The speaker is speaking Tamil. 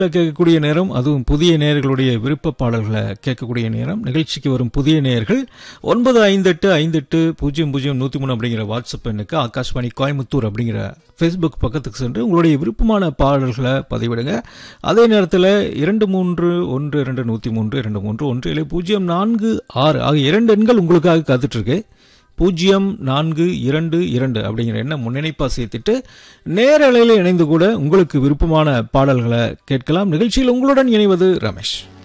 கேட்கக்கூடிய நேரம் அதுவும் புதிய நேயர்களுடைய விருப்ப பாடல்களை கேட்கக்கூடிய நேரம் நிகழ்ச்சிக்கு வரும் புதிய நேயர்கள் ஒன்பது ஐந்தெட்டு ஐந்தெட்டு பூஜ்ஜியம் பூஜ்ஜியம் நூற்றி மூணு அப்படிங்கிற வாட்ஸ்அப் எண்ணுக்கு ஆகாஷ்வாணி கோயம்புத்தூர் அப்படிங்கிற ஃபேஸ்புக் பக்கத்துக்கு சென்று உங்களுடைய விருப்பமான பாடல்களை பதிவிடுங்க அதே நேரத்தில் இரண்டு மூன்று ஒன்று இரண்டு நூற்றி மூன்று இரண்டு மூன்று ஒன்று இல்லை பூஜ்ஜியம் நான்கு ஆறு ஆகிய இரண்டு எண்கள் உங்களுக்காக காத்துட்ருக்கு பூஜ்ஜியம் நான்கு இரண்டு இரண்டு அப்படிங்கிற எண்ணம் முன்னிணைப்பா சேர்த்துட்டு நேரலையில் இணைந்து கூட உங்களுக்கு விருப்பமான பாடல்களை கேட்கலாம் நிகழ்ச்சியில் உங்களுடன் இணைவது ரமேஷ்